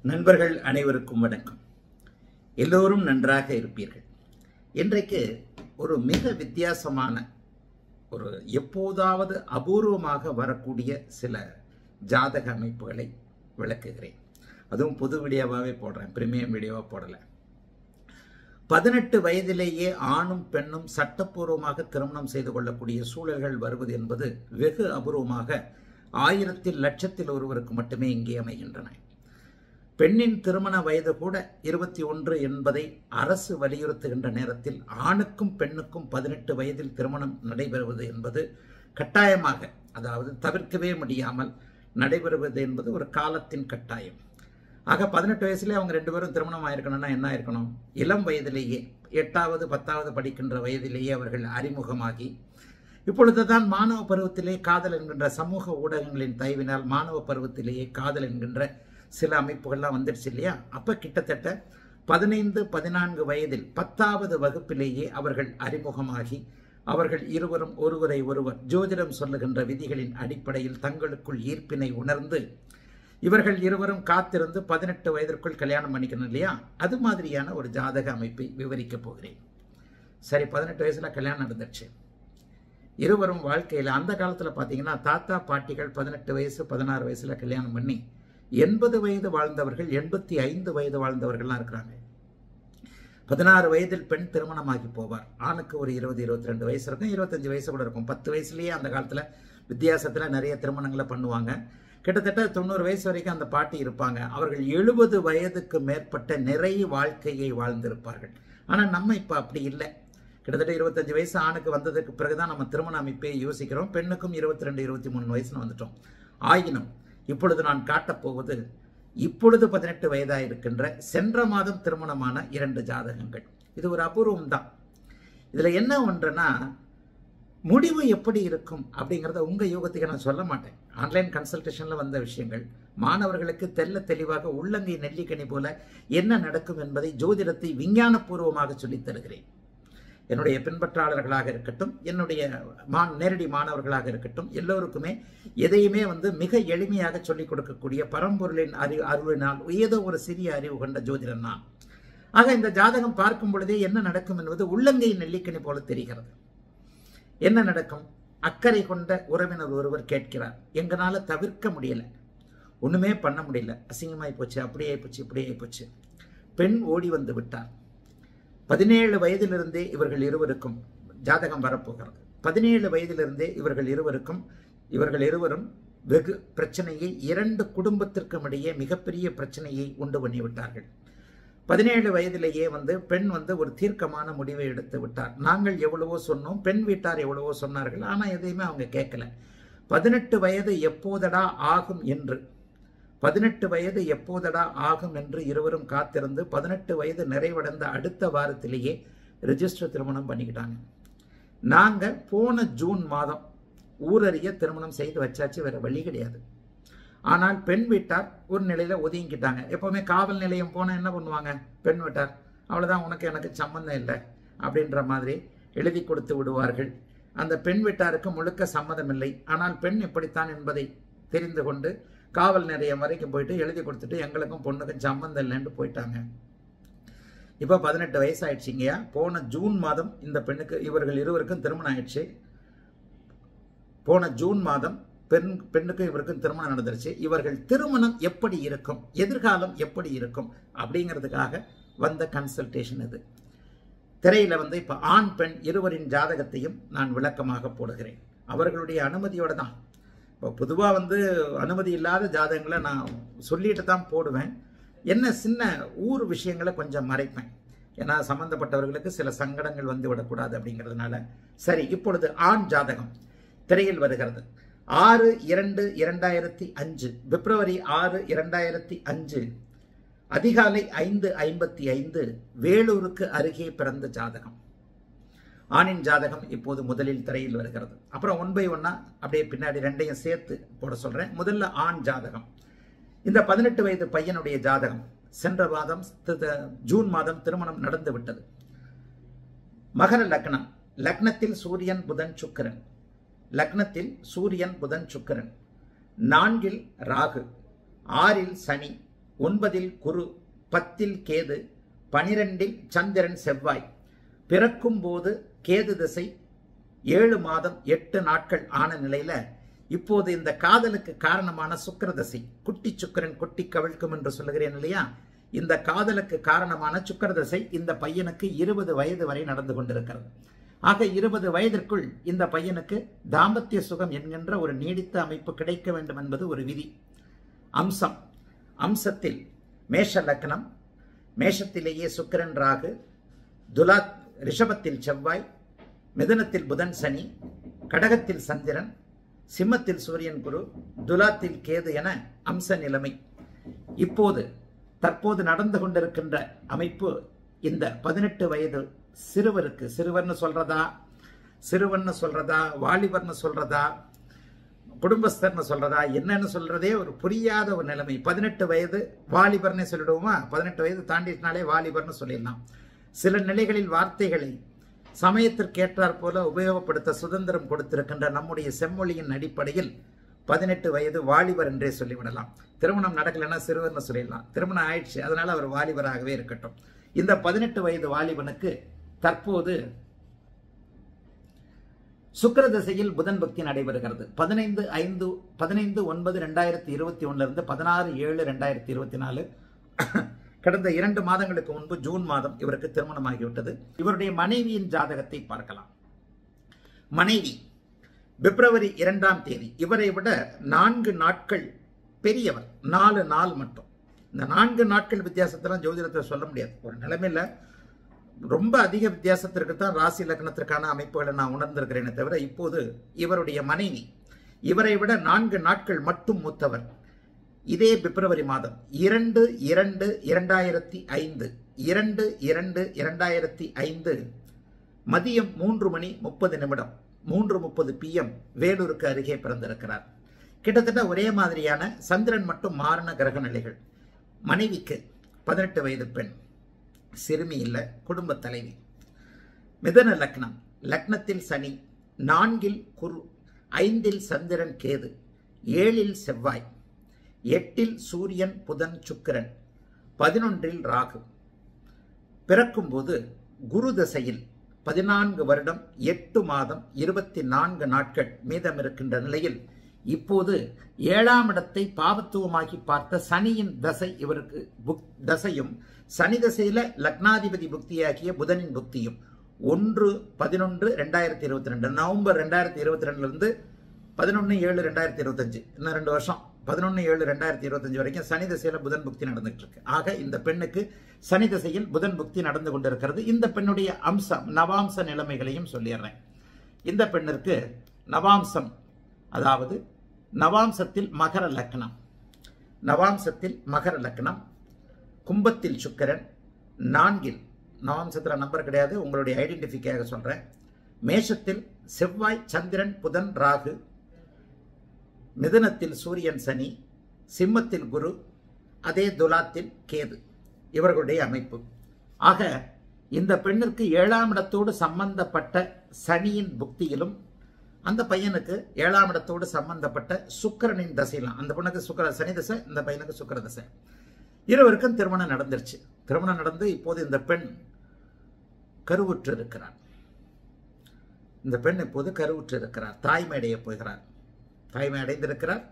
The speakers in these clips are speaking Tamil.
நண்பர்கள் அனைவருக்கும் வணக்கம் எல்லோரும் நன்றாக இருப்பீர்கள் இன்றைக்கு ஒரு மிக வித்தியாசமான ஒரு எப்போதாவது அபூர்வமாக வரக்கூடிய சில ஜாதக அமைப்புகளை விளக்குகிறேன் அதுவும் புது வீடியோவாகவே போடுறேன் பிரீமியம் வீடியோவாக போடலை பதினெட்டு வயதிலேயே ஆணும் பெண்ணும் சட்டப்பூர்வமாக திருமணம் செய்து கொள்ளக்கூடிய சூழல்கள் வருவது என்பது வெகு அபூர்வமாக ஆயிரத்தில் லட்சத்தில் ஒருவருக்கு மட்டுமே இங்கே அமைகின்றன பெண்ணின் திருமண வயது கூட இருபத்தி ஒன்று என்பதை அரசு வலியுறுத்துகின்ற நேரத்தில் ஆணுக்கும் பெண்ணுக்கும் பதினெட்டு வயதில் திருமணம் நடைபெறுவது என்பது கட்டாயமாக அதாவது தவிர்க்கவே முடியாமல் நடைபெறுவது என்பது ஒரு காலத்தின் கட்டாயம் ஆக பதினெட்டு வயசுலேயே அவங்க ரெண்டு பேரும் திருமணம் ஆயிருக்கணும்னா என்ன ஆயிருக்கணும் இளம் வயதிலேயே எட்டாவது பத்தாவது படிக்கின்ற வயதிலேயே அவர்கள் அறிமுகமாகி இப்பொழுது தான் மாணவ பருவத்திலே காதல் என்கின்ற சமூக ஊடகங்களின் தயவினால் மாணவ பருவத்திலேயே காதல் என்கின்ற சில அமைப்புகள்லாம் வந்துடுச்சு இல்லையா அப்போ கிட்டத்தட்ட பதினைந்து பதினான்கு வயதில் பத்தாவது வகுப்பிலேயே அவர்கள் அறிமுகமாகி அவர்கள் இருவரும் ஒருவரை ஒருவர் ஜோதிடம் சொல்லுகின்ற விதிகளின் அடிப்படையில் தங்களுக்குள் ஈர்ப்பினை உணர்ந்து இவர்கள் இருவரும் காத்திருந்து பதினெட்டு வயதிற்குள் கல்யாணம் பண்ணிக்கணும் இல்லையா அது மாதிரியான ஒரு ஜாதக அமைப்பை விவரிக்கப் போகிறேன் சரி பதினெட்டு வயசில் கல்யாணம் நடந்துச்சு இருவரும் வாழ்க்கையில் அந்த காலத்தில் பார்த்தீங்கன்னா தாத்தா பாட்டிகள் பதினெட்டு வயசு பதினாறு வயசில் கல்யாணம் பண்ணி எண்பது வயது வாழ்ந்தவர்கள் எண்பத்தி ஐந்து வயது வாழ்ந்தவர்கள்லாம் இருக்கிறாங்க பதினாறு வயதில் பெண் திருமணமாகி போவார் ஆணுக்கு ஒரு இருபது இருபத்தி ரெண்டு வயசு இருக்கும் இருபத்தஞ்சு வயசு கூட இருக்கும் பத்து வயசுலேயே அந்த காலத்தில் வித்தியாசத்தில் நிறைய திருமணங்களை பண்ணுவாங்க கிட்டத்தட்ட தொண்ணூறு வயசு வரைக்கும் அந்த பாட்டி இருப்பாங்க அவர்கள் எழுபது வயதுக்கு மேற்பட்ட நிறை வாழ்க்கையை வாழ்ந்திருப்பார்கள் ஆனால் நம்ம இப்போ அப்படி இல்லை கிட்டத்தட்ட இருபத்தஞ்சு வயசு ஆணுக்கு வந்ததுக்கு பிறகுதான் நம்ம திருமண அமைப்பை யோசிக்கிறோம் பெண்ணுக்கும் இருபத்தி ரெண்டு இருபத்தி மூணு வயசுன்னு வந்துட்டோம் ஆயினும் இப்பொழுது நான் காட்டப்போவது இப்பொழுது பதினெட்டு வயதாக இருக்கின்ற சென்ற மாதம் திருமணமான இரண்டு ஜாதகங்கள் இது ஒரு அபூர்வம் தான் இதில் என்ன ஒன்றுனா முடிவு எப்படி இருக்கும் அப்படிங்கிறத உங்கள் யோகத்துக்கு நான் சொல்ல மாட்டேன் ஆன்லைன் கன்சல்டேஷனில் வந்த விஷயங்கள் மாணவர்களுக்கு தெல்ல தெளிவாக உள்ளங்கை நெல்லிக்கனி போல என்ன நடக்கும் என்பதை ஜோதிடத்தை விஞ்ஞானபூர்வமாக சொல்லித் தருகிறேன் என்னுடைய பின்பற்றாளர்களாக இருக்கட்டும் என்னுடைய மா நேரடி மாணவர்களாக இருக்கட்டும் எல்லோருக்குமே எதையுமே வந்து மிக எளிமையாக சொல்லிக் கொடுக்கக்கூடிய பரம்பொருளின் அறிவு அருளினால் ஏதோ ஒரு சிறிய அறிவு கொண்ட ஜோதிடன் நான் ஆக இந்த ஜாதகம் பார்க்கும் பொழுதே என்ன நடக்கும் என்பது உள்ளங்கை நெல்லிக்கனி போல தெரிகிறது என்ன நடக்கும் அக்கறை கொண்ட உறவினர் ஒருவர் கேட்கிறார் எங்களால் தவிர்க்க முடியல ஒன்றுமே பண்ண முடியல அசிங்கமாகி போச்சு அப்படியே போச்சு இப்படியே போச்சு பெண் ஓடி வந்து விட்டார் பதினேழு வயதிலிருந்தே இவர்கள் இருவருக்கும் ஜாதகம் வரப்போகிறது பதினேழு வயதிலிருந்தே இவர்கள் இருவருக்கும் இவர்கள் இருவரும் வெகு பிரச்சனையை இரண்டு குடும்பத்திற்கும் இடையே மிகப்பெரிய பிரச்சனையை உண்டு பண்ணிவிட்டார்கள் பதினேழு வயதிலேயே வந்து பெண் வந்து ஒரு தீர்க்கமான முடிவை எடுத்து விட்டார் நாங்கள் எவ்வளவோ சொன்னோம் பெண் வீட்டார் எவ்வளவோ சொன்னார்கள் ஆனால் எதையுமே அவங்க கேட்கல பதினெட்டு வயது எப்போதடா ஆகும் என்று பதினெட்டு வயது எப்போதடா ஆகும் என்று இருவரும் காத்திருந்து பதினெட்டு வயது நிறைவடைந்த அடுத்த வாரத்திலேயே ரிஜிஸ்டர் திருமணம் பண்ணிக்கிட்டாங்க நாங்கள் போன ஜூன் மாதம் ஊரறிய திருமணம் செய்து வச்சாச்சு வேற வழி கிடையாது ஆனால் பெண் வீட்டார் ஒரு நிலையில் ஒதுங்கிக்கிட்டாங்க எப்போவுமே காவல் நிலையம் போனால் என்ன பண்ணுவாங்க பெண் வீட்டார் அவ்வளோதான் உனக்கு எனக்கு சம்மந்தம் இல்லை அப்படின்ற மாதிரி எழுதி கொடுத்து விடுவார்கள் அந்த பெண் வீட்டாருக்கு முழுக்க சம்மதம் இல்லை ஆனால் பெண் இப்படித்தான் என்பதை தெரிந்து கொண்டு காவல் நிலையம் வரைக்கும் போயிட்டு எழுதி கொடுத்துட்டு எங்களுக்கும் பொண்ணுக்கும் சம்மந்தம் இல்லைன்ட்டு போயிட்டாங்க இப்போ பதினெட்டு வயசு ஆயிடுச்சிங்கய்யா போன ஜூன் மாதம் இந்த பெண்ணுக்கு இவர்கள் இருவருக்கும் திருமணம் ஆயிடுச்சு போன ஜூன் மாதம் பெண் பெண்ணுக்கும் இவருக்கும் திருமணம் நடந்துருச்சு இவர்கள் திருமணம் எப்படி இருக்கும் எதிர்காலம் எப்படி இருக்கும் அப்படிங்கிறதுக்காக வந்த கன்சல்டேஷன் இது திரையில் வந்து இப்போ ஆண் பெண் இருவரின் ஜாதகத்தையும் நான் விளக்கமாக போடுகிறேன் அவர்களுடைய அனுமதியோடு தான் இப்போ பொதுவாக வந்து அனுமதி இல்லாத ஜாதகங்களை நான் சொல்லிட்டு தான் போடுவேன் என்ன சின்ன ஊர் விஷயங்களை கொஞ்சம் மறைப்பேன் ஏன்னா சம்பந்தப்பட்டவர்களுக்கு சில சங்கடங்கள் வந்து விடக்கூடாது அப்படிங்கிறதுனால சரி இப்பொழுது ஆண் ஜாதகம் திரையில் வருகிறது ஆறு இரண்டு இரண்டாயிரத்தி அஞ்சு பிப்ரவரி ஆறு இரண்டாயிரத்தி அஞ்சு அதிகாலை ஐந்து ஐம்பத்தி ஐந்து வேலூருக்கு அருகே பிறந்த ஜாதகம் ஆணின் ஜாதகம் இப்போது முதலில் திரையில் வருகிறது அப்புறம் ஒன் பை ஒன்னா அப்படியே பின்னாடி ரெண்டையும் சேர்த்து போட சொல்றேன் முதல்ல ஆண் ஜாதகம் இந்த பதினெட்டு வயது பையனுடைய ஜாதகம் சென்ற மாதம் ஜூன் மாதம் திருமணம் நடந்து விட்டது மகர லக்னம் லக்னத்தில் சூரியன் புதன் சுக்கரன் லக்னத்தில் சூரியன் புதன் சுக்கரன் நான்கில் ராகு ஆறில் சனி ஒன்பதில் குரு பத்தில் கேது பனிரெண்டில் சந்திரன் செவ்வாய் பிறக்கும் போது கேது திசை ஏழு மாதம் எட்டு நாட்கள் ஆன நிலையில இப்போது இந்த காதலுக்கு காரணமான சுக்கிர தசை குட்டி சுக்கிரன் கொட்டி கவிழ்க்கும் என்று சொல்லுகிறேன் இல்லையா இந்த காதலுக்கு காரணமான சுக்கிர தசை இந்த பையனுக்கு இருபது வயது வரை நடந்து கொண்டிருக்கிறது ஆக இருபது வயதிற்குள் இந்த பையனுக்கு தாம்பத்திய சுகம் என்கின்ற ஒரு நீடித்த அமைப்பு கிடைக்க வேண்டும் என்பது ஒரு விதி அம்சம் அம்சத்தில் மேஷ லக்னம் மேஷத்திலேயே சுக்கிரன் ராகு துலா ரிஷபத்தில் செவ்வாய் மிதுனத்தில் புதன் சனி கடகத்தில் சந்திரன் சிம்மத்தில் சூரியன் குரு துலாத்தில் கேது என அம்ச நிலைமை இப்போது தற்போது நடந்து கொண்டிருக்கின்ற அமைப்பு இந்த பதினெட்டு வயது சிறுவருக்கு சிறுவர்னு சொல்றதா சிறுவன்னு சொல்றதா வாலிபர்னு சொல்றதா குடும்பஸ்தர்னு சொல்றதா என்னன்னு சொல்றதே ஒரு புரியாத ஒரு நிலைமை பதினெட்டு வயது வாலிபர்னே சொல்லிடுவோமா பதினெட்டு வயது தாண்டினாலே வாலிபர்னு சொல்லிடலாம் சில நிலைகளில் வார்த்தைகளை சமயத்திற்கேற்றாற் போல உபயோகப்படுத்த சுதந்திரம் கொடுத்திருக்கின்ற நம்முடைய செம்மொழியின் அடிப்படையில் பதினெட்டு வயது வாலிபர் என்றே சொல்லிவிடலாம் திருமணம் நடக்கலைன்னா சிறுவர்னு சொல்லிடலாம் திருமணம் ஆயிடுச்சு அதனால அவர் வாலிபராகவே இருக்கட்டும் இந்த பதினெட்டு வயது வாலிபனுக்கு தற்போது சுக்கிர திசையில் புதன் பக்தி நடைபெறுகிறது பதினைந்து ஐந்து பதினைந்து ஒன்பது ரெண்டாயிரத்தி இருபத்தி ஒண்ணுல இருந்து பதினாறு ஏழு ரெண்டாயிரத்தி இருபத்தி நாலு கடந்த இரண்டு மாதங்களுக்கு முன்பு ஜூன் மாதம் இவருக்கு திருமணமாகிவிட்டது இவருடைய மனைவியின் ஜாதகத்தை பார்க்கலாம் மனைவி பிப்ரவரி இரண்டாம் தேதி இவரை விட நான்கு நாட்கள் பெரியவர் நாலு நாள் மட்டும் இந்த நான்கு நாட்கள் வித்தியாசத்தெல்லாம் ஜோதிடத்தை சொல்ல முடியாது ஒரு நிலைமையில ரொம்ப அதிக வித்தியாசத்திற்கு தான் ராசி லக்னத்திற்கான அமைப்புகளை நான் உணர்ந்திருக்கிறேனே தவிர இப்போது இவருடைய மனைவி இவரை விட நான்கு நாட்கள் மட்டும் மூத்தவர் இதே பிப்ரவரி மாதம் இரண்டு இரண்டு இரண்டாயிரத்தி ஐந்து இரண்டு இரண்டு இரண்டாயிரத்தி ஐந்து மதியம் மூன்று மணி முப்பது நிமிடம் மூன்று முப்பது பிஎம் வேலூருக்கு அருகே பிறந்திருக்கிறார் கிட்டத்தட்ட ஒரே மாதிரியான சந்திரன் மற்றும் மாரண கிரக நிலைகள் மனைவிக்கு பதினெட்டு வயது பெண் சிறுமி இல்லை குடும்ப தலைவி மிதன லக்னம் லக்னத்தில் சனி நான்கில் குரு ஐந்தில் சந்திரன் கேது ஏழில் செவ்வாய் எட்டில் சூரியன் புதன் சுக்கிரன் பதினொன்றில் ராகு பிறக்கும்போது குரு தசையில் பதினான்கு வருடம் எட்டு மாதம் இருபத்தி நான்கு நாட்கள் மீதம் இருக்கின்ற நிலையில் இப்போது ஏழாம் இடத்தை பாவத்துவமாகி பார்த்த சனியின் தசை இவருக்கு புக் தசையும் சனி தசையில லக்னாதிபதி புக்தியாகிய புதனின் புக்தியும் ஒன்று பதினொன்று ரெண்டாயிரத்தி இருபத்தி ரெண்டு நவம்பர் ரெண்டாயிரத்தி இருபத்தி ரெண்டுல இருந்து பதினொன்று ஏழு ரெண்டாயிரத்தி இருபத்தஞ்சு இன்னும் ரெண்டு வருஷம் பதினொன்று ஏழு ரெண்டாயிரத்தி இருபத்தஞ்சு வரைக்கும் சனி திசையில புதன் புக்தி நடந்துட்டு இருக்கு ஆக இந்த பெண்ணுக்கு சனி திசையில் புதன் புக்தி நடந்து கொண்டிருக்கிறது இந்த பெண்ணுடைய அம்சம் நவாம்ச நிலைமைகளையும் சொல்லிடுறேன் இந்த பெண்ணிற்கு நவாம்சம் அதாவது நவாம்சத்தில் மகர லக்னம் நவாம்சத்தில் மகர லக்னம் கும்பத்தில் சுக்கரன் நான்கில் நவாம்சத்தில் நம்பர் கிடையாது உங்களுடைய ஐடென்டிஃபிக்காக சொல்றேன் மேஷத்தில் செவ்வாய் சந்திரன் புதன் ராகு மிதுனத்தில் சூரியன் சனி சிம்மத்தில் குரு அதே துலாத்தில் கேது இவர்களுடைய அமைப்பு ஆக இந்த பெண்ணிற்கு ஏழாம் இடத்தோடு சம்பந்தப்பட்ட சனியின் புக்தியிலும் அந்த பையனுக்கு ஏழாம் இடத்தோடு சம்பந்தப்பட்ட சுக்கரனின் தசையிலும் அந்த பொண்ணுக்கு சுக்கர சனி தசை இந்த பையனுக்கு சுக்கர தசை இருவருக்கும் திருமணம் நடந்துருச்சு திருமணம் நடந்து இப்போது இந்த பெண் கருவுற்று இருக்கிறார் இந்த பெண் இப்போது கருவுற்று இருக்கிறார் தாய்மை அடைய போகிறார் தாய்மை அடைந்திருக்கிறார்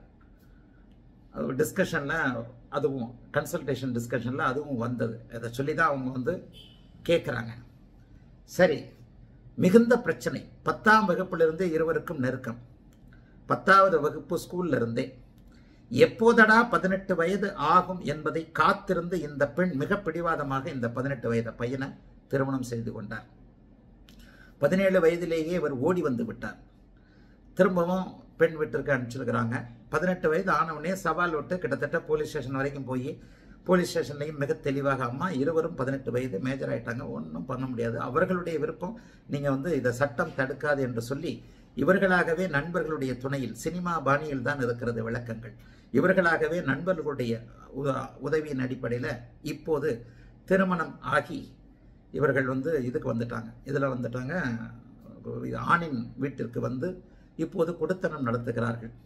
டிஸ்கஷனில் அதுவும் கன்சல்டேஷன் டிஸ்கஷனில் அதுவும் வந்தது அதை சொல்லி தான் அவங்க வந்து கேட்குறாங்க சரி மிகுந்த பிரச்சனை பத்தாம் வகுப்பிலிருந்தே இருவருக்கும் நெருக்கம் பத்தாவது வகுப்பு ஸ்கூல்ல இருந்தே எப்போதடா பதினெட்டு வயது ஆகும் என்பதை காத்திருந்து இந்த பெண் மிக பிடிவாதமாக இந்த பதினெட்டு வயது பையனை திருமணம் செய்து கொண்டார் பதினேழு வயதிலேயே இவர் ஓடி வந்து விட்டார் திரும்பவும் பெண் வீட்டிற்கு அனுப்பிச்சிருக்கிறாங்க பதினெட்டு வயது ஆனவுடனே சவால் விட்டு கிட்டத்தட்ட போலீஸ் ஸ்டேஷன் வரைக்கும் போய் போலீஸ் ஸ்டேஷன்லையும் மிக தெளிவாக அம்மா இருவரும் பதினெட்டு வயது மேஜர் ஆயிட்டாங்க ஒன்றும் பண்ண முடியாது அவர்களுடைய விருப்பம் நீங்கள் வந்து இதை சட்டம் தடுக்காது என்று சொல்லி இவர்களாகவே நண்பர்களுடைய துணையில் சினிமா பாணியில் தான் இருக்கிறது விளக்கங்கள் இவர்களாகவே நண்பர்களுடைய உ- உதவியின் அடிப்படையில் இப்போது திருமணம் ஆகி இவர்கள் வந்து இதுக்கு வந்துட்டாங்க இதில் வந்துட்டாங்க ஆணின் வீட்டிற்கு வந்து இப்போது குடுத்தனம் நடத்துகிறார்கள்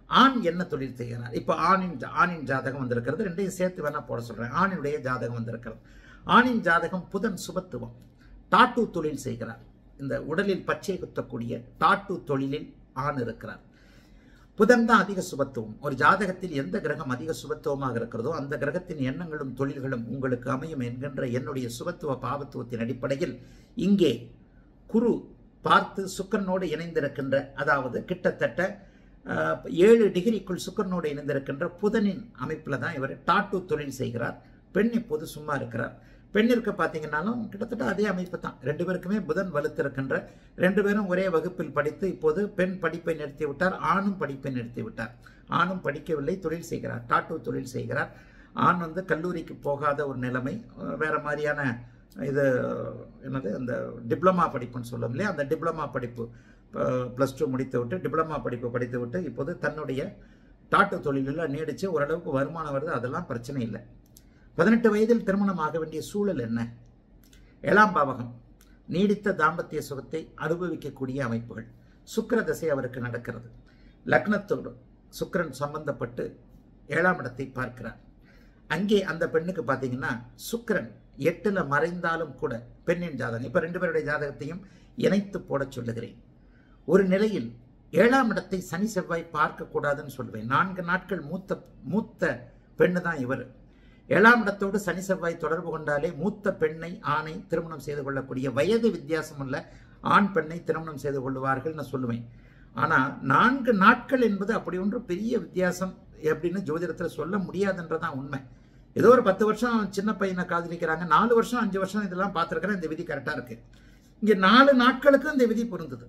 ஆண் என்ன தொழில் செய்கிறார் இப்போ ஆணின் ஆணின் ஜாதகம் வந்திருக்கிறது ரெண்டையும் சேர்த்து வேணா போட சொல்றேன் ஆணினுடைய ஜாதகம் வந்திருக்கிறது ஆணின் ஜாதகம் புதன் சுபத்துவம் டாட்டு தொழில் செய்கிறார் இந்த உடலில் பச்சை குத்தக்கூடிய டாட்டு தொழிலில் ஆண் இருக்கிறார் புதன் தான் அதிக சுபத்துவம் ஒரு ஜாதகத்தில் எந்த கிரகம் அதிக சுபத்துவமாக இருக்கிறதோ அந்த கிரகத்தின் எண்ணங்களும் தொழில்களும் உங்களுக்கு அமையும் என்கின்ற என்னுடைய சுபத்துவ பாவத்துவத்தின் அடிப்படையில் இங்கே குரு பார்த்து சுக்கரனோடு இணைந்திருக்கின்ற அதாவது கிட்டத்தட்ட அஹ், ஏழு டிகிரிக்குள் சுக்கரனோடு இணைந்திருக்கின்ற புதனின் அமைப்பில் தான் இவர் டாட்டு தொழில் செய்கிறார் பெண் இப்போது சும்மா இருக்கிறார் பெண்ணிற்கு பார்த்தீங்கன்னாலும் கிட்டத்தட்ட அதே அமைப்பு தான் ரெண்டு பேருக்குமே புதன் வலுத்திருக்கின்ற ரெண்டு பேரும் ஒரே வகுப்பில் படித்து இப்போது பெண் படிப்பை நிறுத்தி விட்டார் ஆணும் படிப்பை நிறுத்தி விட்டார் ஆணும் படிக்கவில்லை தொழில் செய்கிறார் டாட்டு தொழில் செய்கிறார் ஆண் வந்து கல்லூரிக்கு போகாத ஒரு நிலைமை அஹ், வேற மாதிரியான இது என்னது அந்த டிப்ளமா படிப்புன்னு சொல்லும் இல்லையா அந்த டிப்ளமா படிப்பு ப்ளஸ் டூ முடித்து விட்டு டிப்ளமா படிப்பு படித்து விட்டு இப்போது தன்னுடைய டாட்டு தொழிலில் நீடிச்சு ஓரளவுக்கு வருமானம் வருது அதெல்லாம் பிரச்சனை இல்லை பதினெட்டு வயதில் திருமணம் ஆக வேண்டிய சூழல் என்ன ஏழாம் பாவகம் நீடித்த தாம்பத்திய சுகத்தை அனுபவிக்கக்கூடிய அமைப்புகள் சுக்கிர தசை அவருக்கு நடக்கிறது லக்னத்தோடு சுக்கிரன் சம்பந்தப்பட்டு ஏழாம் இடத்தை பார்க்கிறார் அங்கே அந்த பெண்ணுக்கு பார்த்தீங்கன்னா சுக்கிரன் எட்டுல மறைந்தாலும் கூட பெண்ணின் ஜாதகம் இப்ப ரெண்டு பேருடைய ஜாதகத்தையும் இணைத்து போடச் சொல்லுகிறேன் ஒரு நிலையில் ஏழாம் இடத்தை சனி செவ்வாய் பார்க்க கூடாதுன்னு சொல்லுவேன் நான்கு நாட்கள் மூத்த மூத்த பெண்ணு தான் இவர் ஏழாம் இடத்தோடு சனி செவ்வாய் தொடர்பு கொண்டாலே மூத்த பெண்ணை ஆணை திருமணம் செய்து கொள்ளக்கூடிய வயது வித்தியாசம் உள்ள ஆண் பெண்ணை திருமணம் செய்து கொள்வார்கள் நான் சொல்லுவேன் ஆனா நான்கு நாட்கள் என்பது அப்படி ஒன்று பெரிய வித்தியாசம் அப்படின்னு ஜோதிடத்துல சொல்ல முடியாதுன்றதான் உண்மை ஏதோ ஒரு பத்து வருஷம் சின்ன பையனை காதலிக்கிறாங்க நாலு வருஷம் அஞ்சு வருஷம் இதெல்லாம் பார்த்துருக்கிறேன் இந்த விதி கரெக்டா இருக்கு இங்க நாலு நாட்களுக்கு இந்த விதி பொருந்தது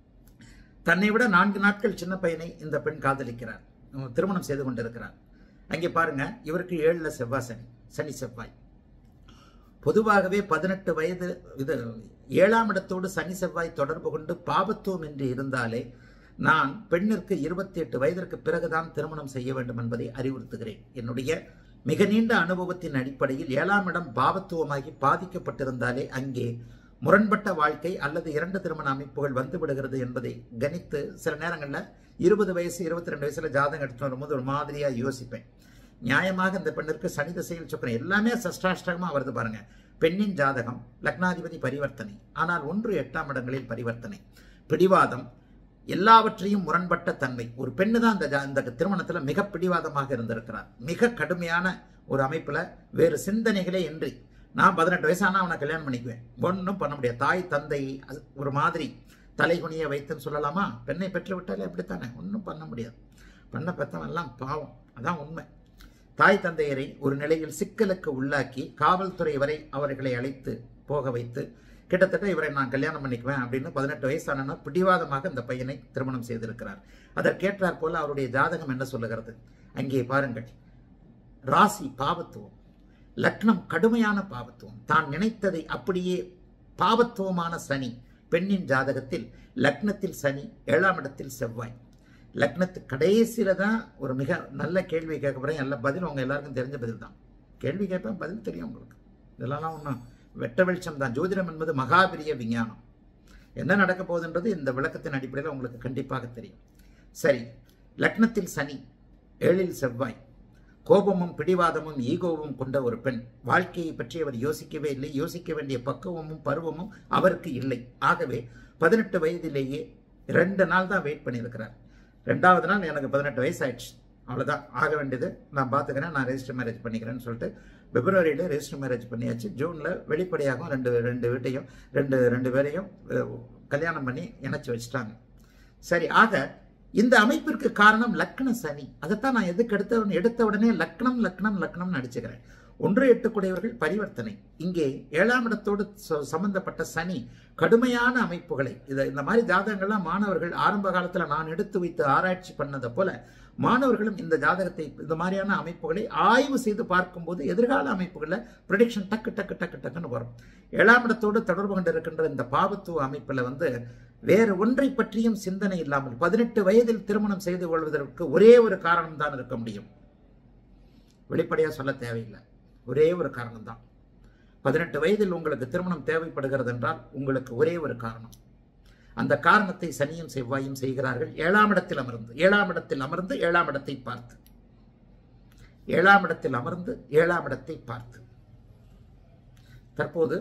தன்னை விட நான்கு நாட்கள் சின்ன பையனை இந்த பெண் காதலிக்கிறார் உம், திருமணம் செய்து கொண்டிருக்கிறார் அங்கே பாருங்க இவருக்கு ஏழுல செவ்வாய் சனி சனி செவ்வாய் பொதுவாகவே பதினெட்டு வயது இது ஏழாம் இடத்தோடு சனி செவ்வாய் தொடர்பு கொண்டு பாபத்துவம் என்று இருந்தாலே நான் பெண்ணிற்கு இருபத்தி எட்டு வயதிற்கு பிறகுதான் திருமணம் செய்ய வேண்டும் என்பதை அறிவுறுத்துகிறேன் என்னுடைய மிக நீண்ட அனுபவத்தின் அடிப்படையில் ஏழாம் இடம் பாவத்துவமாகி பாதிக்கப்பட்டிருந்தாலே அங்கே முரண்பட்ட வாழ்க்கை அல்லது இரண்டு திருமண அமைப்புகள் வந்து விடுகிறது என்பதை கணித்து சில நேரங்களில் இருபது வயசு இருபத்தி ரெண்டு வயசுல ஜாதகம் எடுத்து வரும்போது ஒரு மாதிரியா யோசிப்பேன் நியாயமாக இந்த பெண்ணிற்கு சனி திசையில் சுக்கரன் எல்லாமே சஷ்டாஷ்டகமா வருது பாருங்க பெண்ணின் ஜாதகம் லக்னாதிபதி பரிவர்த்தனை ஆனால் ஒன்று எட்டாம் இடங்களில் பரிவர்த்தனை பிடிவாதம் எல்லாவற்றையும் முரண்பட்ட தன்மை ஒரு பெண்ணு தான் இந்த ஜா- இந்த திருமணத்துல மிக பிடிவாதமாக இருந்திருக்கிறார் மிக கடுமையான ஒரு அமைப்புல வேறு சிந்தனைகளே இன்றி நான் பதினெட்டு வயசானா அவனை கல்யாணம் பண்ணிக்குவேன் ஒன்றும் பண்ண முடியாது தாய் தந்தை அது ஒரு மாதிரி தலைகுனிய வைத்துன்னு சொல்லலாமா பெண்ணை பெற்று விட்டாலே அப்படித்தானே ஒன்றும் பண்ண முடியாது பண்ண பெற்றவன் எல்லாம் பாவம் அதான் உண்மை தாய் தந்தையரை ஒரு நிலையில் சிக்கலுக்கு உள்ளாக்கி காவல்துறை வரை அவர்களை அழைத்து போக வைத்து கிட்டத்தட்ட இவரை நான் கல்யாணம் பண்ணிக்குவேன் அப்படின்னு பதினெட்டு வயசான பிடிவாதமாக இந்த பையனை திருமணம் செய்திருக்கிறார் அதற்கேற்றாற் போல அவருடைய ஜாதகம் என்ன சொல்லுகிறது அங்கே பாருங்கள் ராசி பாவத்துவம் லக்னம் கடுமையான பாவத்துவம் தான் நினைத்ததை அப்படியே பாவத்துவமான சனி பெண்ணின் ஜாதகத்தில் லக்னத்தில் சனி ஏழாம் இடத்தில் செவ்வாய் லக்னத்து கடைசியில தான் ஒரு மிக நல்ல கேள்வி கேட்க போறேன் எல்லா பதில் உங்க எல்லாருக்கும் தெரிஞ்ச பதில் தான் கேள்வி கேட்பேன் பதில் தெரியும் உங்களுக்கு இதெல்லாம் ஒன்றும் வெட்ட வெளிச்சம் தான் ஜோதிடம் என்பது மகாபெரிய விஞ்ஞானம் என்ன நடக்க போகுதுன்றது இந்த விளக்கத்தின் அடிப்படையில் உங்களுக்கு கண்டிப்பாக தெரியும் சரி லக்னத்தில் சனி ஏழில் செவ்வாய் கோபமும் பிடிவாதமும் ஈகோவும் கொண்ட ஒரு பெண் வாழ்க்கையை பற்றி அவர் யோசிக்கவே இல்லை யோசிக்க வேண்டிய பக்குவமும் பருவமும் அவருக்கு இல்லை ஆகவே பதினெட்டு வயதிலேயே ரெண்டு நாள் தான் வெயிட் பண்ணியிருக்கிறார் ரெண்டாவது நாள் எனக்கு பதினெட்டு வயசு ஆயிடுச்சு அவ்வளோதான் ஆக வேண்டியது நான் பார்த்துக்கிறேன் நான் ரெஜிஸ்டர் மேரேஜ் பண்ணிக்கிறேன்னு சொல்லிட்டு பிப்ரவரியில் ரெஜிஸ்டர் மேரேஜ் பண்ணியாச்சு ஜூனில் வெளிப்படையாகவும் ரெண்டு ரெண்டு வீட்டையும் ரெண்டு ரெண்டு பேரையும் அஹ், கல்யாணம் பண்ணி இணைச்சி வச்சுட்டாங்க சரி ஆக இந்த அமைப்பிற்கு காரணம் லக்ன சனி அதைத்தான் நான் எதுக்கு எடுத்த உடனே- எடுத்த உடனே லக்னம் லக்னம் லக்னம்னு அடிச்சுக்கிறேன் ஒன்று எட்டுக்குடையவர்கள் பரிவர்த்தனை இங்கே ஏழாம் இடத்தோடு ச- சம்பந்தப்பட்ட சனி கடுமையான அமைப்புகளை இதை இந்த மாதிரி ஜாதகங்கள்லாம் மாணவர்கள் ஆரம்ப காலத்தில் நான் எடுத்து வைத்து ஆராய்ச்சி பண்ணதை போல மாணவர்களும் இந்த ஜாதகத்தை இந்த மாதிரியான அமைப்புகளை ஆய்வு செய்து பார்க்கும்போது எதிர்கால அமைப்புகளில் ப்ரெடிக்ஷன் டக்கு டக்கு டக்கு டக்குன்னு வரும் ஏழாம் இடத்தோடு தொடர்பு கொண்டிருக்கின்ற இந்த பாவத்துவ அமைப்பில் வந்து வேறு ஒன்றை பற்றியும் சிந்தனை இல்லாமல் பதினெட்டு வயதில் திருமணம் செய்து கொள்வதற்கு ஒரே ஒரு காரணம் தான் இருக்க முடியும் வெளிப்படையா சொல்ல தேவையில்லை ஒரே ஒரு காரணம் தான் பதினெட்டு வயதில் உங்களுக்கு திருமணம் தேவைப்படுகிறது என்றால் உங்களுக்கு ஒரே ஒரு காரணம் அந்த காரணத்தை சனியும் செவ்வாயும் செய்கிறார்கள் ஏழாம் இடத்தில் அமர்ந்து ஏழாம் இடத்தில் அமர்ந்து ஏழாம் இடத்தை பார்த்து ஏழாம் இடத்தில் அமர்ந்து ஏழாம் இடத்தை பார்த்து தற்போது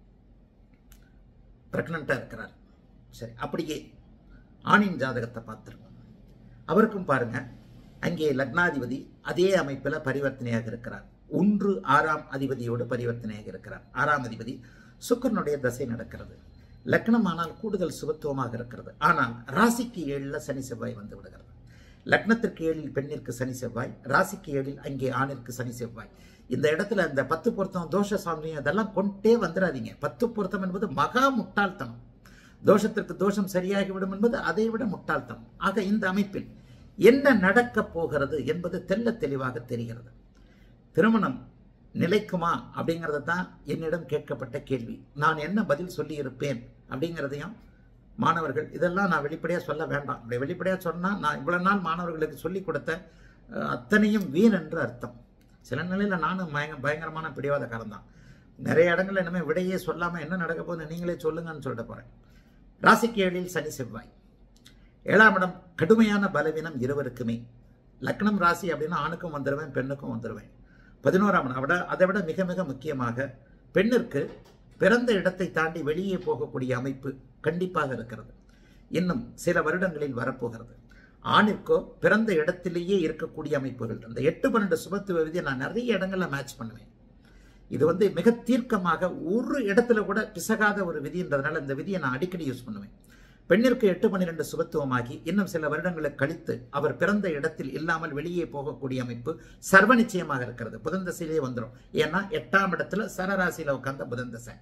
பிரெக்னண்டா இருக்கிறார் சரி அப்படியே ஆணின் ஜாதகத்தை பார்த்துருக்கோம் அவருக்கும் பாருங்க அங்கே லக்னாதிபதி அதே அமைப்பில் பரிவர்த்தனையாக இருக்கிறார் ஒன்று ஆறாம் அதிபதியோடு பரிவர்த்தனையாக இருக்கிறார் ஆறாம் அதிபதி சுக்கரனுடைய தசை நடக்கிறது லக்னம் ஆனால் கூடுதல் சுபத்துவமாக இருக்கிறது ஆனால் ராசிக்கு ஏழில் சனி செவ்வாய் வந்து விடுகிறது லக்னத்திற்கு ஏழில் பெண்ணிற்கு சனி செவ்வாய் ராசிக்கு ஏழில் அங்கே ஆணிற்கு சனி செவ்வாய் இந்த இடத்துல இந்த பத்து பொருத்தம் தோஷ சாமியம் இதெல்லாம் கொண்டே வந்துடாதீங்க பத்து பொருத்தம் என்பது மகா முட்டாள்தனம் தோஷத்திற்கு தோஷம் சரியாகிவிடும் என்பது அதை விட முட்டாள்தனம் ஆக இந்த அமைப்பில் என்ன நடக்கப் போகிறது என்பது தெல்ல தெளிவாக தெரிகிறது திருமணம் நிலைக்குமா அப்படிங்கிறது தான் என்னிடம் கேட்கப்பட்ட கேள்வி நான் என்ன பதில் சொல்லி இருப்பேன் அப்படிங்கிறதையும் மாணவர்கள் இதெல்லாம் நான் வெளிப்படையாக சொல்ல வேண்டாம் அப்படி வெளிப்படையாக சொன்னால் நான் இவ்வளவு நாள் மாணவர்களுக்கு சொல்லிக் கொடுத்த அஹ், அத்தனையும் வீண் என்று அர்த்தம் சில நிலையில் நானும் பயங்க பயங்கரமான பிடிவாதக்காரன் தான் நிறைய இடங்கள்ல இனிமேல் விடையே சொல்லாமல் என்ன நடக்க போகுதுன்னு நீங்களே சொல்லுங்கன்னு சொல்லிட்டு போகிறேன் ராசிக்கு ஏழில் சனி செவ்வாய் ஏழாம் இடம் கடுமையான பலவீனம் இருவருக்குமே லக்னம் ராசி அப்படின்னா ஆணுக்கும் வந்துடுவேன் பெண்ணுக்கும் வந்துடுவேன் பதினோராம் இடம் விட அதை விட மிக மிக முக்கியமாக பெண்ணிற்கு பிறந்த இடத்தை தாண்டி வெளியே போகக்கூடிய அமைப்பு கண்டிப்பாக இருக்கிறது இன்னும் சில வருடங்களில் வரப்போகிறது ஆணிற்கோ பிறந்த இடத்திலேயே இருக்கக்கூடிய அமைப்புகள் இந்த எட்டு பன்னெண்டு சுபத்துவ விதியை நான் நிறைய இடங்கள்ல மேட்ச் பண்ணுவேன் இது வந்து மிக தீர்க்கமாக ஒரு இடத்துல கூட பிசகாத ஒரு விதின்றதுனால இந்த விதியை நான் அடிக்கடி யூஸ் பண்ணுவேன் பெண்ணிற்கு எட்டு பன்னிரெண்டு சுபத்துவமாகி இன்னும் சில வருடங்களை கழித்து அவர் பிறந்த இடத்தில் இல்லாமல் வெளியே போகக்கூடிய அமைப்பு சர்வ நிச்சயமாக இருக்கிறது புதன் தசையிலே வந்துடும் ஏன்னா எட்டாம் இடத்துல சரராசியில உட்கார்ந்த புதன் தசை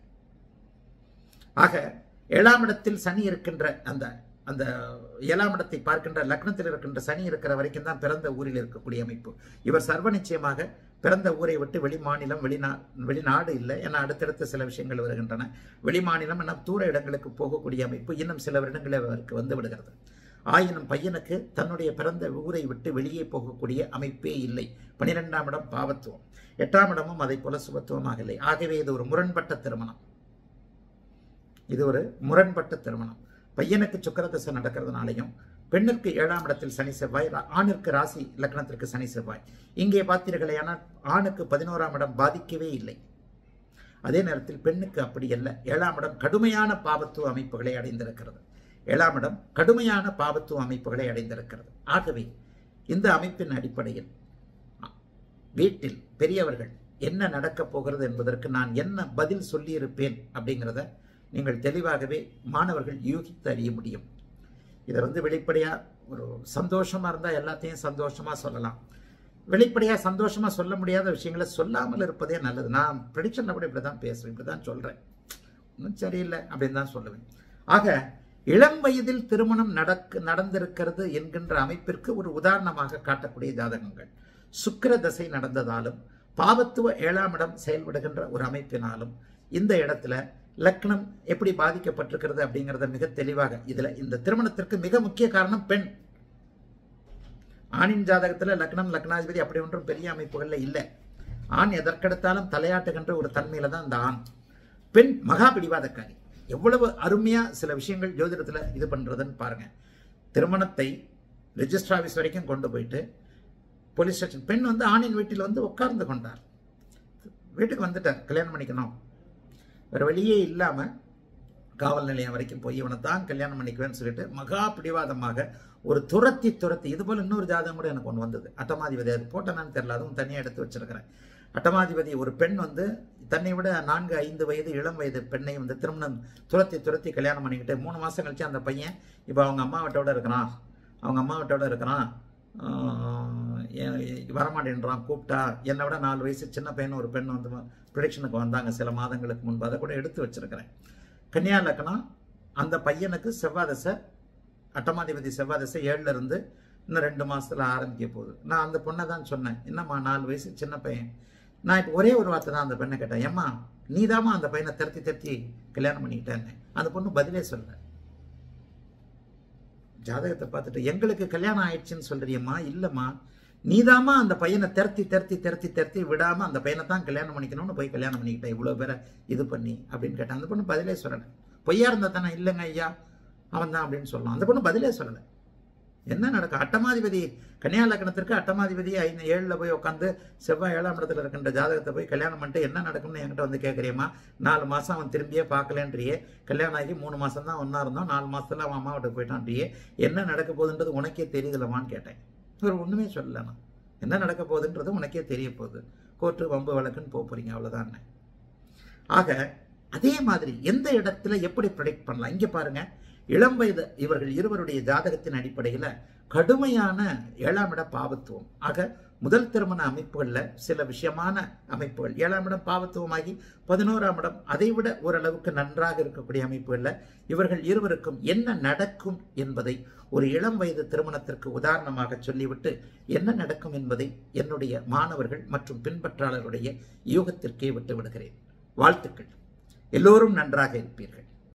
ஆக ஏழாம் இடத்தில் சனி இருக்கின்ற அந்த அந்த ஏழாம் இடத்தை பார்க்கின்ற லக்னத்தில் இருக்கின்ற சனி இருக்கிற வரைக்கும் தான் பிறந்த ஊரில் இருக்கக்கூடிய அமைப்பு இவர் சர்வ நிச்சயமாக பிறந்த ஊரை விட்டு வெளிமாநிலம் வெளிநா வெளிநாடு இல்லை என அடுத்தடுத்த சில விஷயங்கள் வருகின்றன வெளிமாநிலம் என தூர இடங்களுக்கு போகக்கூடிய அமைப்பு இன்னும் சில வருடங்களில் அவருக்கு வந்து விடுகிறது ஆயினும் பையனுக்கு தன்னுடைய பிறந்த ஊரை விட்டு வெளியே போகக்கூடிய அமைப்பே இல்லை பனிரெண்டாம் இடம் பாவத்துவம் எட்டாம் இடமும் அதை போல சுபத்துவமாக இல்லை ஆகவே இது ஒரு முரண்பட்ட திருமணம் இது ஒரு முரண்பட்ட திருமணம் பையனுக்கு சுக்கரதசை நடக்கிறதுனாலையும் பெண்ணிற்கு ஏழாம் இடத்தில் சனி செவ்வாய் ரா- ஆணிற்கு ராசி லக்னத்திற்கு சனி செவ்வாய் இங்கே பார்த்தீர்களேயானால் ஆணுக்கு பதினோராம் இடம் பாதிக்கவே இல்லை அதே நேரத்தில் பெண்ணுக்கு அப்படி அல்ல ஏழாம் இடம் கடுமையான பாவத்துவ அமைப்புகளை அடைந்திருக்கிறது ஏழாம் இடம் கடுமையான பாவத்துவ அமைப்புகளை அடைந்திருக்கிறது ஆகவே இந்த அமைப்பின் அடிப்படையில் வீட்டில் பெரியவர்கள் என்ன நடக்கப் போகிறது என்பதற்கு நான் என்ன பதில் சொல்லியிருப்பேன் அப்படிங்கிறத நீங்கள் தெளிவாகவே மாணவர்கள் யூகித்து அறிய முடியும் இதை வந்து வெளிப்படையா ஒரு சந்தோஷமா இருந்தா எல்லாத்தையும் சந்தோஷமா சொல்லலாம் வெளிப்படையா சந்தோஷமா சொல்ல முடியாத விஷயங்களை சொல்லாமல் இருப்பதே நல்லது நான் ப்ரெடிக்ஷன்ல கூட இப்படி தான் பேசுவேன் இப்படி தான் சொல்றேன் ஒன்றும் சரியில்லை அப்படின்னு தான் சொல்லுவேன் ஆக இளம் வயதில் திருமணம் நடக்க நடந்திருக்கிறது என்கின்ற அமைப்பிற்கு ஒரு உதாரணமாக காட்டக்கூடிய ஜாதகங்கள் சுக்கிர தசை நடந்ததாலும் பாவத்துவ ஏழாம் இடம் செயல்படுகின்ற ஒரு அமைப்பினாலும் இந்த இடத்துல லக்னம் எப்படி பாதிக்கப்பட்டிருக்கிறது அப்படிங்கிறத மிக தெளிவாக இதுல இந்த திருமணத்திற்கு மிக முக்கிய காரணம் பெண் ஆணின் ஜாதகத்துல லக்னம் லக்னாதிபதி அப்படி ஒன்றும் பெரிய அமைப்புகள்ல இல்லை ஆண் எதற்கெடுத்தாலும் தலையாட்டுகின்ற ஒரு தன்மையில தான் இந்த ஆண் பெண் மகா பிடிவாதக்காரி எவ்வளவு அருமையா சில விஷயங்கள் ஜோதிடத்துல இது பண்றதுன்னு பாருங்க திருமணத்தை ரெஜிஸ்டர் ஆஃபீஸ் வரைக்கும் கொண்டு போயிட்டு போலீஸ் ஸ்டேஷன் பெண் வந்து ஆணின் வீட்டில் வந்து உட்கார்ந்து கொண்டார் வீட்டுக்கு வந்துட்டார் கல்யாணம் பண்ணிக்கணும் வேற வழியே இல்லாம காவல் நிலையம் வரைக்கும் போய் இவனை தான் கல்யாணம் பண்ணிக்குவேன்னு சொல்லிட்டு மகா பிடிவாதமாக ஒரு துரத்தி துரத்தி இது போல இன்னொரு ஜாதகம் கூட எனக்கு ஒன்று வந்தது அட்டமாதிபதி அது போட்டேனான்னு தெரியல அதுவும் தனியாக எடுத்து வச்சிருக்கிறேன் அட்டமாதிபதி ஒரு பெண் வந்து தன்னை விட நான்கு ஐந்து வயது இளம் வயது பெண்ணை வந்து திருமணம் துரத்தி துரத்தி கல்யாணம் பண்ணிக்கிட்டு மூணு மாசம் கழிச்சு அந்த பையன் இப்போ அவங்க அம்மா வீட்டோட இருக்கிறான் அவங்க அம்மா வீட்டோட இருக்கிறான் ஆஹ் எ- வரமாட்டேன்றான் கூப்பிட்டா என்னை விட நாலு வயசு சின்ன பையன் ஒரு பெண் வந்து ப்ரொடிக்ஷனுக்கு வந்தாங்க சில மாதங்களுக்கு முன்பு அதை கூட எடுத்து வச்சிருக்கிறேன் கன்னியா லக்னம் அந்த பையனுக்கு செவ்வாதசை அட்டமாதிபதி செவ்வாதசை ஏழுல இருந்து இன்னும் ரெண்டு மாசத்துல ஆரம்பிக்க போகுது நான் அந்த பொண்ணை தான் சொன்னேன் என்னம்மா நாலு வயசு சின்ன பையன் நான் இப்போ ஒரே ஒரு வார்த்தை தான் அந்த பெண்ணை கேட்டேன் ஏம்மா நீதாம்மா அந்த பையனை திரத்தி திரத்தி கல்யாணம் பண்ணிக்கிட்டேன்னு அந்த பொண்ணு பதிலே சொல்லல ஜாதகத்தை பார்த்துட்டு எங்களுக்கு கல்யாணம் ஆயிடுச்சுன்னு சொல்றியம்மா இல்லம்மா நீதாம்மா அந்த பையனை திரத்தி திரத்தி திரத்தி திரத்தி விடாம அந்த பையனை தான் கல்யாணம் பண்ணிக்கணும்னு போய் கல்யாணம் பண்ணிக்கிட்டேன் இவ்வளவு பேரை இது பண்ணி அப்படின்னு கேட்டேன் அந்த பொண்ணு பதிலே சொல்லலை பொய்யா இருந்தா தானே இல்லைங்க ஐயா அவன் தான் அப்படின்னு சொல்லலாம் அந்த பொண்ணு பதிலே சொல்லலை என்ன நடக்கும் அட்டமாதிபதி கன்னியா லக்னத்திற்கு அட்டமாதிபதி ஐந்து ஏழில் போய் உட்காந்து செவ்வாய் ஏழாம் இடத்துல இருக்கின்ற ஜாதகத்தை போய் கல்யாணம் பண்ணிட்டு என்ன நடக்கும்னு என்கிட்ட வந்து கேட்குறியம்மா நாலு மாதம் அவன் திரும்பியே பார்க்கலன்றியே கல்யாணம் ஆகி மூணு மாதம் தான் ஒன்றா இருந்தோம் நாலு மாதத்துல அவன் அம்மா வீட்டுக்கு போயிட்டான்றியே என்ன நடக்க போகுதுன்றது உனக்கே தெரியுதுலமான்னு கேட்டேன் இவர் ஒன்றுமே சொல்லலை நான் என்ன நடக்க போகுதுன்றது உனக்கே தெரிய போகுது கோர்ட்டு வம்பு வழக்குன்னு போக போகிறீங்க அவ்வளோதான் ஆக அதே மாதிரி எந்த இடத்துல எப்படி ப்ரொடிக்ட் பண்ணலாம் இங்கே பாருங்க இளம் வயது இவர்கள் இருவருடைய ஜாதகத்தின் அடிப்படையில் கடுமையான ஏழாம் இட பாவத்துவம் ஆக முதல் திருமண அமைப்புகளில் சில விஷயமான அமைப்புகள் ஏழாம் இடம் பாவத்துவமாகி பதினோராம் இடம் அதைவிட ஓரளவுக்கு நன்றாக இருக்கக்கூடிய அமைப்புகளில் இவர்கள் இருவருக்கும் என்ன நடக்கும் என்பதை ஒரு இளம் வயது திருமணத்திற்கு உதாரணமாக சொல்லிவிட்டு என்ன நடக்கும் என்பதை என்னுடைய மாணவர்கள் மற்றும் பின்பற்றாளருடைய யூகத்திற்கே விட்டு விடுகிறேன் வாழ்த்துக்கள் எல்லோரும் நன்றாக இருப்பீர்கள்